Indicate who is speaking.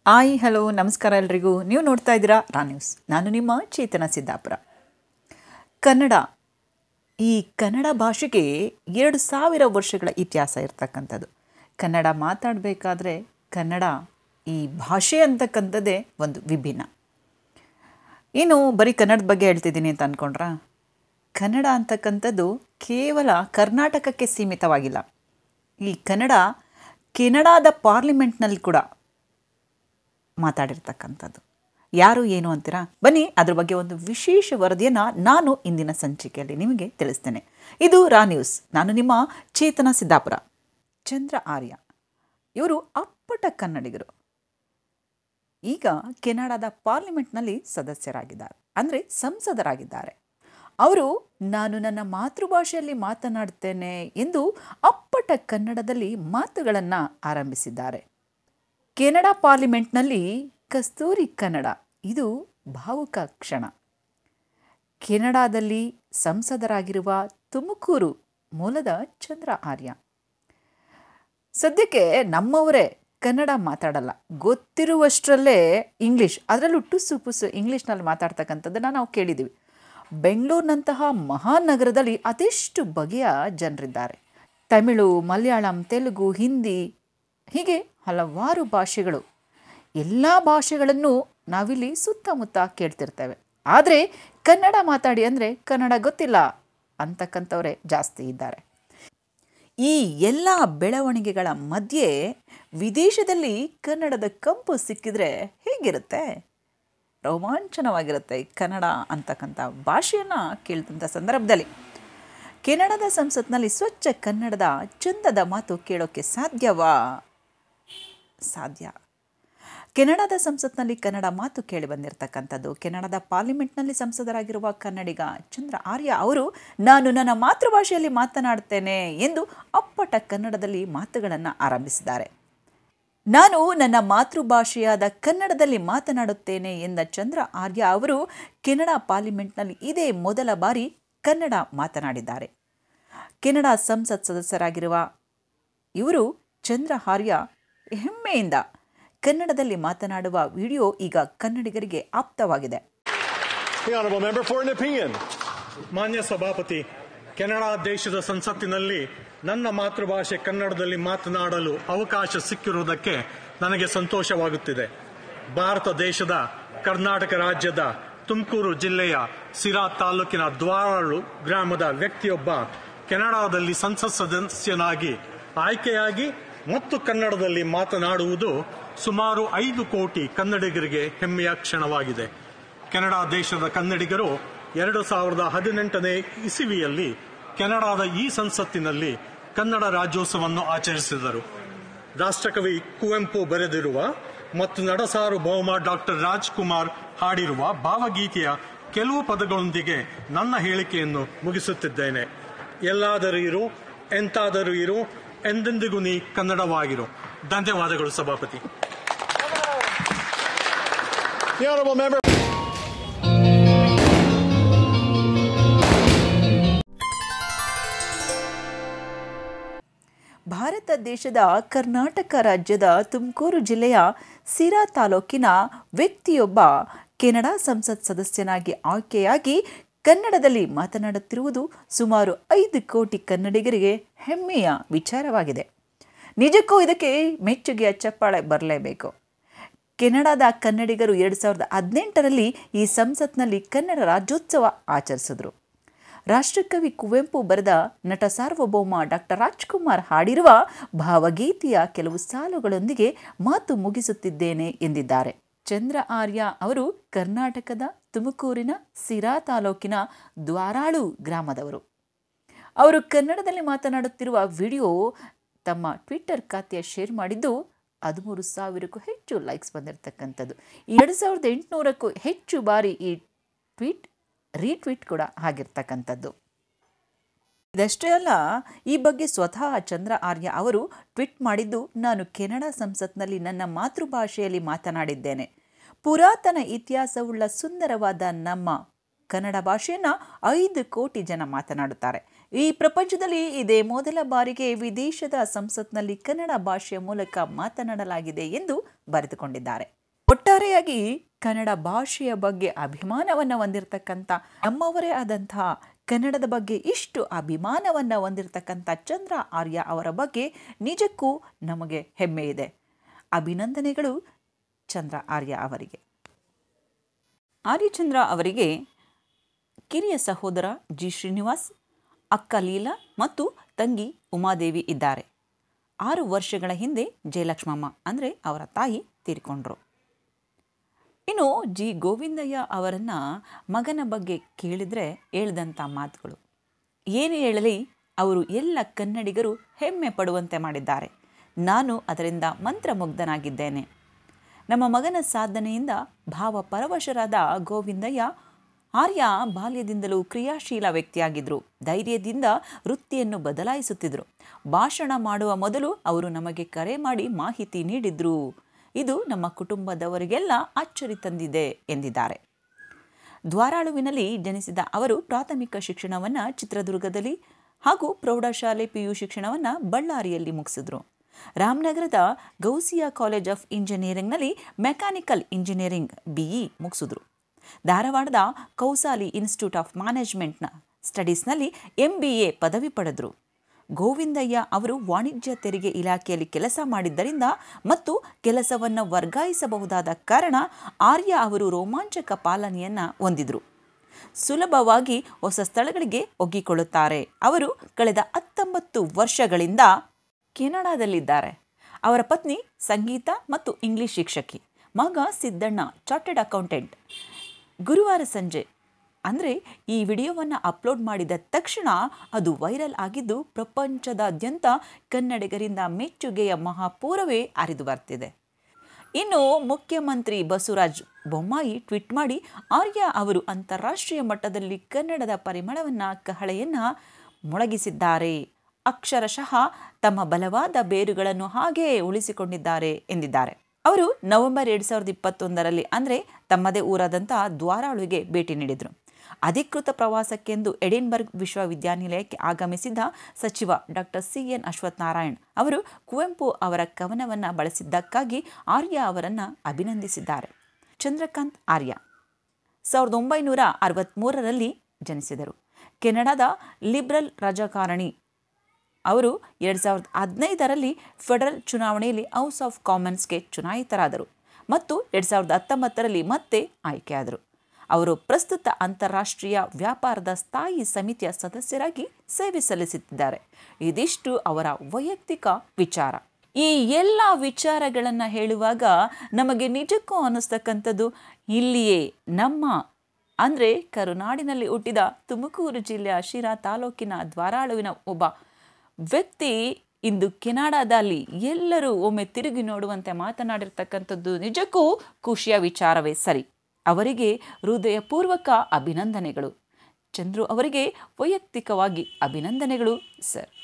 Speaker 1: Hi hello ನಮಸ್ಕಾರ ಎಲ್ರಿಗೂ ನೀವು ನೋಡ್ತಾ ಇದ್ದೀರಾ ರಾ ನ್ಯೂಸ್ ನಾನು ನಿಮ್ಮ ಚೇತನ ಸಿದ್ದಾಪುರ ಕನ್ನಡ ಈ ಕನ್ನಡ ಭಾಷೆಗೆ ಎರಡು ಸಾವಿರ ವರ್ಷಗಳ ಇತಿಹಾಸ ಇರ್ತಕ್ಕಂಥದ್ದು ಕನ್ನಡ ಮಾತಾಡಬೇಕಾದ್ರೆ ಕನ್ನಡ ಈ ಭಾಷೆ ಅಂತಕ್ಕಂಥದ್ದೇ ಒಂದು ವಿಭಿನ್ನ ಇನ್ನು ಬರೀ ಕನ್ನಡದ ಬಗ್ಗೆ ಹೇಳ್ತಿದ್ದೀನಿ ಅಂತ ಅಂದ್ಕೊಂಡ್ರಾ ಕನ್ನಡ ಅಂತಕ್ಕಂಥದ್ದು ಕೇವಲ ಕರ್ನಾಟಕಕ್ಕೆ ಸೀಮಿತವಾಗಿಲ್ಲ ಈ ಕನ್ನಡ ಕೆನಡಾದ ಪಾರ್ಲಿಮೆಂಟ್ನಲ್ಲಿ ಕೂಡ ಮಾತಾಡಿರ್ತಕ್ಕಂಥದ್ದು ಯಾರು ಏನು ಅಂತೀರಾ ಬನ್ನಿ ಅದ್ರ ಬಗ್ಗೆ ಒಂದು ವಿಶೇಷ ವರದಿಯನ್ನು ನಾನು ಇಂದಿನ ಸಂಚಿಕೆಯಲ್ಲಿ ನಿಮಗೆ ತಿಳಿಸ್ತೇನೆ ಇದು ರಾ ನ್ಯೂಸ್ ನಾನು ನಿಮ್ಮ ಚೇತನ ಸಿದ್ದಾಪುರ ಚಂದ್ರ ಆರ್ಯ ಇವರು ಅಪ್ಪಟ ಕನ್ನಡಿಗರು ಈಗ ಕೆನಡಾದ ಪಾರ್ಲಿಮೆಂಟ್ನಲ್ಲಿ ಸದಸ್ಯರಾಗಿದ್ದಾರೆ ಅಂದರೆ ಸಂಸದರಾಗಿದ್ದಾರೆ ಅವರು ನಾನು ನನ್ನ ಮಾತೃಭಾಷೆಯಲ್ಲಿ ಮಾತನಾಡ್ತೇನೆ ಎಂದು ಅಪ್ಪಟ ಕನ್ನಡದಲ್ಲಿ ಮಾತುಗಳನ್ನು ಆರಂಭಿಸಿದ್ದಾರೆ ಕೆನಡಾ ಪಾರ್ಲಿಮೆಂಟ್ನಲ್ಲಿ ಕಸ್ತೂರಿ ಕನ್ನಡ ಇದು ಭಾವುಕ ಕ್ಷಣ ಕೆನಡಾದಲ್ಲಿ ಸಂಸದರಾಗಿರುವ ತುಮಕೂರು ಮೂಲದ ಚಂದ್ರ ಆರ್ಯ ಸದ್ಯಕ್ಕೆ ನಮ್ಮವರೇ ಕನ್ನಡ ಮಾತಾಡಲ್ಲ ಗೊತ್ತಿರುವಷ್ಟರಲ್ಲೇ ಇಂಗ್ಲೀಷ್ ಅದರಲ್ಲೂ ಟುಸ್ಸು ಪುಸ್ಸು ಇಂಗ್ಲೀಷ್ನಲ್ಲಿ ಮಾತಾಡ್ತಕ್ಕಂಥದ್ದನ್ನು ನಾವು ಕೇಳಿದ್ದೀವಿ ಬೆಂಗಳೂರಿನಂತಹ ಮಹಾನಗರದಲ್ಲಿ ಅದೆಷ್ಟು ಬಗೆಯ ಜನರಿದ್ದಾರೆ ತಮಿಳು ಮಲಯಾಳಂ ತೆಲುಗು ಹಿಂದಿ ಹೀಗೆ ಹಲವಾರು ಭಾಷೆಗಳು ಎಲ್ಲ ಭಾಷೆಗಳನ್ನು ನಾವಿಲ್ಲಿ ಸುತ್ತಮುತ್ತ ಕೇಳ್ತಿರ್ತೇವೆ ಆದರೆ ಕನ್ನಡ ಮಾತಾಡಿ ಅಂದರೆ ಕನ್ನಡ ಗೊತ್ತಿಲ್ಲ ಅಂತಕ್ಕಂಥವರೇ ಜಾಸ್ತಿ ಇದ್ದಾರೆ ಈ ಎಲ್ಲ ಬೆಳವಣಿಗೆಗಳ ಮಧ್ಯೆ ವಿದೇಶದಲ್ಲಿ ಕನ್ನಡದ ಕಂಪು ಸಿಕ್ಕಿದ್ರೆ ಹೇಗಿರುತ್ತೆ ರೋಮಾಂಚನವಾಗಿರುತ್ತೆ ಕನ್ನಡ ಅಂತಕ್ಕಂಥ ಭಾಷೆಯನ್ನು ಕೇಳಿದಂಥ ಸಂದರ್ಭದಲ್ಲಿ ಕೆನಡಾದ ಸಂಸತ್ನಲ್ಲಿ ಸ್ವಚ್ಛ ಕನ್ನಡದ ಚಂದದ ಮಾತು ಕೇಳೋಕ್ಕೆ ಸಾಧ್ಯವಾ ಸಾಧ್ಯ ಕೆನಡಾದ ಸಂಸತ್ನಲ್ಲಿ ಕನ್ನಡ ಮಾತು ಕೇಳಿ ಬಂದಿರತಕ್ಕಂಥದ್ದು ಕೆನಡಾದ ಪಾರ್ಲಿಮೆಂಟ್ನಲ್ಲಿ ಸಂಸದರಾಗಿರುವ ಕನ್ನಡಿಗ ಚಂದ್ರ ಆರ್ಯ ಅವರು ನಾನು ನನ್ನ ಮಾತೃಭಾಷೆಯಲ್ಲಿ ಮಾತನಾಡ್ತೇನೆ ಎಂದು ಅಪ್ಪಟ ಕನ್ನಡದಲ್ಲಿ ಮಾತುಗಳನ್ನು ಆರಂಭಿಸಿದ್ದಾರೆ ನಾನು ನನ್ನ ಮಾತೃಭಾಷೆಯಾದ ಕನ್ನಡದಲ್ಲಿ ಮಾತನಾಡುತ್ತೇನೆ ಎಂದ ಚಂದ್ರ ಆರ್ಯ ಅವರು ಕೆನಡಾ ಪಾರ್ಲಿಮೆಂಟ್ನಲ್ಲಿ ಇದೇ ಮೊದಲ ಬಾರಿ ಕನ್ನಡ ಮಾತನಾಡಿದ್ದಾರೆ ಕೆನಡಾ ಸಂಸತ್ ಸದಸ್ಯರಾಗಿರುವ ಇವರು ಚಂದ್ರ ಆರ್ಯ ಹೆಮ್ಮೆಯಿಂದ ಕನ್ನಡದಲ್ಲಿ ಮಾತನಾಡುವ ವಿಡಿಯೋ ಈಗ ಕನ್ನಡಿಗರಿಗೆ ಆಪ್ತವಾಗಿದೆ
Speaker 2: The honourable member for Nepean.
Speaker 3: ಮಾನ್ಯ ಸಭಾಪತಿ ಕೆನಡಾ ದೇಶದ ಸಂಸತ್ತಿನಲ್ಲಿ ನನ್ನ ಮಾತೃಭಾಷೆ ಕನ್ನಡದಲ್ಲಿ ಮಾತನಾಡಲು ಅವಕಾಶ ಸಿಕ್ಕಿರುವುದಕ್ಕೆ ನನಗೆ ಸಂತೋಷವಾಗುತ್ತಿದೆ ಭಾರತ ದೇಶದ ಕರ್ನಾಟಕ ರಾಜ್ಯದ ತುಮಕೂರು ಜಿಲ್ಲೆಯ ಸಿರಾ ತಾಲೂಕಿನ ದ್ವಾರಾಳು ಗ್ರಾಮದ ವ್ಯಕ್ತಿಯೊಬ್ಬ ಕೆನಡಾದಲ್ಲಿ ಸಂಸತ್ ಸದಸ್ಯನಾಗಿ ಆಯ್ಕೆಯಾಗಿ ಮತ್ತು ಕನ್ನಡದಲ್ಲಿ ಮಾತನಾಡುವುದು ಸುಮಾರು ಐದು ಕೋಟಿ ಕನ್ನಡಿಗರಿಗೆ ಹೆಮ್ಮೆಯ ಕ್ಷಣವಾಗಿದೆ ಕೆನಡಾ ದೇಶದ ಕನ್ನಡಿಗರು ಎರಡು ಸಾವಿರದ ಹದಿನೆಂಟನೇ ಇಸವಿಯಲ್ಲಿ ಕೆನಡಾದ ಈ ಸಂಸತ್ತಿನಲ್ಲಿ ಕನ್ನಡ ರಾಜ್ಯೋತ್ಸವವನ್ನು ಆಚರಿಸಿದರು ರಾಷ್ಟ್ರಕವಿ ಕುವೆಂಪು ಬರೆದಿರುವ ಮತ್ತು ನಡಸಾರು ಬಹುಮ ಡಾಕ್ಟರ್ ರಾಜ್ಕುಮಾರ್ ಹಾಡಿರುವ ಭಾವಗೀತೆಯ ಕೆಲವು ಪದಗಳೊಂದಿಗೆ ನನ್ನ ಹೇಳಿಕೆಯನ್ನು ಮುಗಿಸುತ್ತಿದ್ದೇನೆ ಎಲ್ಲಾದರೂ ಇರು ಎಂತಾದರೂ ಇರು ಎಂದೆಂದಿಗೂ ನೀ ಕನ್ನಡವಾಗಿರು ಧನ್ಯವಾದಗಳು ಸಭಾಪತಿ
Speaker 2: The honourable member.
Speaker 1: ಭಾರತ ದೇಶದ ಕರ್ನಾಟಕ ರಾಜ್ಯದ ತುಮಕೂರು ಜಿಲ್ಲೆಯ ಸಿರಾ ತಾಲೂಕಿನ ವ್ಯಕ್ತಿಯೊಬ್ಬ ಕೆನಡಾ ಸಂಸತ್ ಸದಸ್ಯನಾಗಿ ಆಯ್ಕೆಯಾಗಿ ಕನ್ನಡದಲ್ಲಿ ಮಾತನಾಡುತ್ತಿರುವುದು ಸುಮಾರು ಐದು ಕೋಟಿ ಕನ್ನಡಿಗರಿಗೆ ಹೆಮ್ಮೆಯ ವಿಚಾರವಾಗಿದೆ ನಿಜಕ್ಕೂ ಇದಕ್ಕೆ ಮೆಚ್ಚುಗೆಯ ಚಪ್ಪಾಳೆ ಬರಲೇಬೇಕು ಕೆನಡಾದ ಕನ್ನಡಿಗರು ಎರಡು ಸಾವಿರದ ಹದಿನೆಂಟರಲ್ಲಿ ಈ ಸಂಸತ್ನಲ್ಲಿ ಕನ್ನಡ ರಾಜ್ಯೋತ್ಸವ ಆಚರಿಸಿದರು ರಾಷ್ಟ್ರಕವಿ ಕುವೆಂಪು ಬರೆದ ನಟ ಸಾರ್ವಭೌಮ ಡಾಕ್ಟರ್ ರಾಜ್ಕುಮಾರ್ ಹಾಡಿರುವ ಭಾವಗೀತೆಯ ಕೆಲವು ಸಾಲುಗಳೊಂದಿಗೆ ಮಾತು ಮುಗಿಸುತ್ತಿದ್ದೇನೆ ಎಂದಿದ್ದಾರೆ ಚಂದ್ರ ಆರ್ಯ ಅವರು ಕರ್ನಾಟಕದ ತುಮಕೂರಿನ ಸಿರಾ ತಾಲೂಕಿನ ದ್ವಾರಾಳು ಗ್ರಾಮದವರು ಅವರು ಕನ್ನಡದಲ್ಲಿ ಮಾತನಾಡುತ್ತಿರುವ ವಿಡಿಯೋ ತಮ್ಮ ಟ್ವಿಟ್ಟರ್ ಖಾತೆಯ ಶೇರ್ ಮಾಡಿದ್ದು ಹದಿಮೂರು ಸಾವಿರಕ್ಕೂ ಹೆಚ್ಚು ಲೈಕ್ಸ್ ಬಂದಿರತಕ್ಕಂಥದ್ದು ಎರಡು ಸಾವಿರದ ಎಂಟುನೂರಕ್ಕೂ ಹೆಚ್ಚು ಬಾರಿ ಈ ಟ್ವೀಟ್ ರೀಟ್ವೀಟ್ ಕೂಡ ಆಗಿರ್ತಕ್ಕಂಥದ್ದು ಇದಷ್ಟೇ ಅಲ್ಲ ಈ ಬಗ್ಗೆ ಸ್ವತಃ ಚಂದ್ರ ಆರ್ಯ ಅವರು ಟ್ವೀಟ್ ಮಾಡಿದ್ದು ನಾನು ಕೆನಡಾ ಸಂಸತ್ನಲ್ಲಿ ನನ್ನ ಮಾತೃಭಾಷೆಯಲ್ಲಿ ಮಾತನಾಡಿದ್ದೇನೆ ಪುರಾತನ ಇತಿಹಾಸವುಳ್ಳ ಸುಂದರವಾದ ನಮ್ಮ ಕನ್ನಡ ಭಾಷೆಯನ್ನು ಐದು ಕೋಟಿ ಜನ ಮಾತನಾಡುತ್ತಾರೆ ಈ ಪ್ರಪಂಚದಲ್ಲಿ ಇದೇ ಮೊದಲ ಬಾರಿಗೆ ವಿದೇಶದ ಸಂಸತ್ನಲ್ಲಿ ಕನ್ನಡ ಭಾಷೆಯ ಮೂಲಕ ಮಾತನಾಡಲಾಗಿದೆ ಎಂದು ಬರೆದುಕೊಂಡಿದ್ದಾರೆ ಒಟ್ಟಾರೆಯಾಗಿ ಕನ್ನಡ ಭಾಷೆಯ ಬಗ್ಗೆ ಅಭಿಮಾನವನ್ನು ಹೊಂದಿರತಕ್ಕಂಥ ನಮ್ಮವರೇ ಆದಂತಹ ಕನ್ನಡದ ಬಗ್ಗೆ ಇಷ್ಟು ಅಭಿಮಾನವನ್ನು ಹೊಂದಿರತಕ್ಕಂಥ ಚಂದ್ರ ಆರ್ಯ ಅವರ ಬಗ್ಗೆ ನಿಜಕ್ಕೂ ನಮಗೆ ಹೆಮ್ಮೆ ಇದೆ ಅಭಿನಂದನೆಗಳು ಚಂದ್ರ ಆರ್ಯ ಅವರಿಗೆ ಆರ್ಯಚಂದ್ರ ಅವರಿಗೆ ಕಿರಿಯ ಸಹೋದರ ಜಿ ಶ್ರೀನಿವಾಸ್ ಅಕ್ಕ ಲೀಲಾ ಮತ್ತು ತಂಗಿ ಉಮಾದೇವಿ ಇದ್ದಾರೆ ಆರು ವರ್ಷಗಳ ಹಿಂದೆ ಜಯಲಕ್ಷ್ಮಮ್ಮ ಅಂದರೆ ಅವರ ತಾಯಿ ತೀರಿಕೊಂಡ್ರು ಇನ್ನು ಜಿ ಗೋವಿಂದಯ್ಯ ಅವರನ್ನು ಮಗನ ಬಗ್ಗೆ ಕೇಳಿದರೆ ಹೇಳ್ದಂಥ ಮಾತುಗಳು ಏನು ಹೇಳಲಿ ಅವರು ಎಲ್ಲ ಕನ್ನಡಿಗರು ಹೆಮ್ಮೆ ಪಡುವಂತೆ ಮಾಡಿದ್ದಾರೆ ನಾನು ಅದರಿಂದ ಮಂತ್ರಮುಗ್ಧನಾಗಿದ್ದೇನೆ ನಮ್ಮ ಮಗನ ಸಾಧನೆಯಿಂದ ಭಾವ ಪರವಶರಾದ ಗೋವಿಂದಯ್ಯ ಆರ್ಯ ಬಾಲ್ಯದಿಂದಲೂ ಕ್ರಿಯಾಶೀಲ ವ್ಯಕ್ತಿಯಾಗಿದ್ದರು ಧೈರ್ಯದಿಂದ ವೃತ್ತಿಯನ್ನು ಬದಲಾಯಿಸುತ್ತಿದ್ದರು ಭಾಷಣ ಮಾಡುವ ಮೊದಲು ಅವರು ನಮಗೆ ಕರೆ ಮಾಡಿ ಮಾಹಿತಿ ನೀಡಿದ್ರು ಇದು ನಮ್ಮ ಕುಟುಂಬದವರಿಗೆಲ್ಲ ಅಚ್ಚರಿ ತಂದಿದೆ ಎಂದಿದ್ದಾರೆ ದ್ವಾರಾಳುವಿನಲ್ಲಿ ಜನಿಸಿದ ಅವರು ಪ್ರಾಥಮಿಕ ಶಿಕ್ಷಣವನ್ನು ಚಿತ್ರದುರ್ಗದಲ್ಲಿ ಹಾಗೂ ಪ್ರೌಢಶಾಲೆ ಪಿಯು ಶಿಕ್ಷಣವನ್ನು ಬಳ್ಳಾರಿಯಲ್ಲಿ ಮುಗಿಸಿದ್ರು ರಾಮನಗರದ ಗೌಸಿಯಾ ಕಾಲೇಜ್ ಆಫ್ ಇಂಜಿನಿಯರಿಂಗ್ನಲ್ಲಿ ಮೆಕ್ಯಾನಿಕಲ್ ಇಂಜಿನಿಯರಿಂಗ್ ಬಿಇ ಮುಗಿಸಿದ್ರು ಧಾರವಾಡದ ಕೌಸಾಲಿ ಇನ್ಸ್ಟಿಟ್ಯೂಟ್ ಆಫ್ ಮ್ಯಾನೇಜ್ಮೆಂಟ್ನ ಸ್ಟಡೀಸ್ನಲ್ಲಿ ಎಂ ಬಿ ಎ ಪದವಿ ಪಡೆದರು ಗೋವಿಂದಯ್ಯ ಅವರು ವಾಣಿಜ್ಯ ತೆರಿಗೆ ಇಲಾಖೆಯಲ್ಲಿ ಕೆಲಸ ಮಾಡಿದ್ದರಿಂದ ಮತ್ತು ಕೆಲಸವನ್ನು ವರ್ಗಾಯಿಸಬಹುದಾದ ಕಾರಣ ಆರ್ಯ ಅವರು ರೋಮಾಂಚಕ ಪಾಲನೆಯನ್ನು ಹೊಂದಿದರು ಸುಲಭವಾಗಿ ಹೊಸ ಸ್ಥಳಗಳಿಗೆ ಒಗ್ಗಿಕೊಳ್ಳುತ್ತಾರೆ ಅವರು ಕಳೆದ ಹತ್ತೊಂಬತ್ತು ವರ್ಷಗಳಿಂದ ಕೆನಡಾದಲ್ಲಿದ್ದಾರೆ ಅವರ ಪತ್ನಿ ಸಂಗೀತ ಮತ್ತು ಇಂಗ್ಲಿಷ್ ಶಿಕ್ಷಕಿ ಮಗ ಸಿದ್ದಣ್ಣ ಚಾರ್ಟೆಡ್ ಅಕೌಂಟೆಂಟ್ ಗುರುವಾರ ಸಂಜೆ ಅಂದರೆ ಈ ವಿಡಿಯೋವನ್ನು ಅಪ್ಲೋಡ್ ಮಾಡಿದ ತಕ್ಷಣ ಅದು ವೈರಲ್ ಆಗಿದ್ದು ಪ್ರಪಂಚದಾದ್ಯಂತ ಕನ್ನಡಿಗರಿಂದ ಮೆಚ್ಚುಗೆಯ ಮಹಾಪೂರವೇ ಹರಿದು ಬರ್ತಿದೆ ಇನ್ನು ಮುಖ್ಯಮಂತ್ರಿ ಬಸವರಾಜ್ ಬೊಮ್ಮಾಯಿ ಟ್ವೀಟ್ ಮಾಡಿ ಆರ್ಯ ಅವರು ಅಂತಾರಾಷ್ಟ್ರೀಯ ಮಟ್ಟದಲ್ಲಿ ಕನ್ನಡದ ಪರಿಮಳವನ್ನು ಕಹಳೆಯನ್ನು ಮೊಳಗಿಸಿದ್ದಾರೆ ಅಕ್ಷರಶಃ ತಮ್ಮ ಬಲವಾದ ಬೇರುಗಳನ್ನು ಹಾಗೆಯೇ ಉಳಿಸಿಕೊಂಡಿದ್ದಾರೆ ಎಂದಿದ್ದಾರೆ ಅವರು ನವೆಂಬರ್ ಎರಡು ಸಾವಿರದ ಇಪ್ಪತ್ತೊಂದರಲ್ಲಿ ಅಂದರೆ ತಮ್ಮದೇ ಊರಾದಂತಹ ದ್ವಾರಾಳುವಿಗೆ ಭೇಟಿ ನೀಡಿದರು ಅಧಿಕೃತ ಪ್ರವಾಸಕ್ಕೆಂದು ಎಡಿನ್ಬರ್ಗ್ ವಿಶ್ವವಿದ್ಯಾನಿಲಯಕ್ಕೆ ಆಗಮಿಸಿದ ಸಚಿವ ಡಾಕ್ಟರ್ ಸಿ ಎನ್ ಅಶ್ವತ್ಥನಾರಾಯಣ್ ಅವರು ಕುವೆಂಪು ಅವರ ಕವನವನ್ನು ಬಳಸಿದ್ದಕ್ಕಾಗಿ ಆರ್ಯ ಅವರನ್ನು ಅಭಿನಂದಿಸಿದ್ದಾರೆ ಚಂದ್ರಕಾಂತ್ ಆರ್ಯ ಸಾವಿರದ ಒಂಬೈನೂರ ಅರವತ್ತ್ಮೂರರಲ್ಲಿ ಜನಿಸಿದರು ಕೆನಡಾದ ಲಿಬ್ರಲ್ ರಾಜಕಾರಣಿ ಅವರು ಎರಡು ಸಾವಿರದ ಹದಿನೈದರಲ್ಲಿ ಫೆಡರಲ್ ಚುನಾವಣೆಯಲ್ಲಿ ಹೌಸ್ ಆಫ್ ಕಾಮನ್ಸ್ಗೆ ಚುನಾಯಿತರಾದರು ಮತ್ತು ಎರಡು ಸಾವಿರದ ಹತ್ತೊಂಬತ್ತರಲ್ಲಿ ಮತ್ತೆ ಆಯ್ಕೆಯಾದರು ಅವರು ಪ್ರಸ್ತುತ ಅಂತಾರಾಷ್ಟ್ರೀಯ ವ್ಯಾಪಾರದ ಸ್ಥಾಯಿ ಸಮಿತಿಯ ಸದಸ್ಯರಾಗಿ ಸೇವೆ ಸಲ್ಲಿಸುತ್ತಿದ್ದಾರೆ ಇದಿಷ್ಟು ಅವರ ವೈಯಕ್ತಿಕ ವಿಚಾರ ಈ ಎಲ್ಲ ವಿಚಾರಗಳನ್ನು ಹೇಳುವಾಗ ನಮಗೆ ನಿಜಕ್ಕೂ ಅನ್ನಿಸ್ತಕ್ಕಂಥದ್ದು ಇಲ್ಲಿಯೇ ನಮ್ಮ ಅಂದರೆ ಕರುನಾಡಿನಲ್ಲಿ ಹುಟ್ಟಿದ ತುಮಕೂರು ಜಿಲ್ಲೆಯ ಶಿರಾ ತಾಲೂಕಿನ ದ್ವಾರಾಳುವಿನ ಒಬ್ಬ ವ್ಯಕ್ತಿ ಇಂದು ಕೆನಡಾದಲ್ಲಿ ಎಲ್ಲರೂ ಒಮ್ಮೆ ತಿರುಗಿ ನೋಡುವಂತೆ ಮಾತನಾಡಿರ್ತಕ್ಕಂಥದ್ದು ನಿಜಕ್ಕೂ ಖುಷಿಯ ವಿಚಾರವೇ ಸರಿ ಅವರಿಗೆ ಹೃದಯಪೂರ್ವಕ ಅಭಿನಂದನೆಗಳು ಚಂದ್ರು ಅವರಿಗೆ ವೈಯಕ್ತಿಕವಾಗಿ ಅಭಿನಂದನೆಗಳು ಸರ್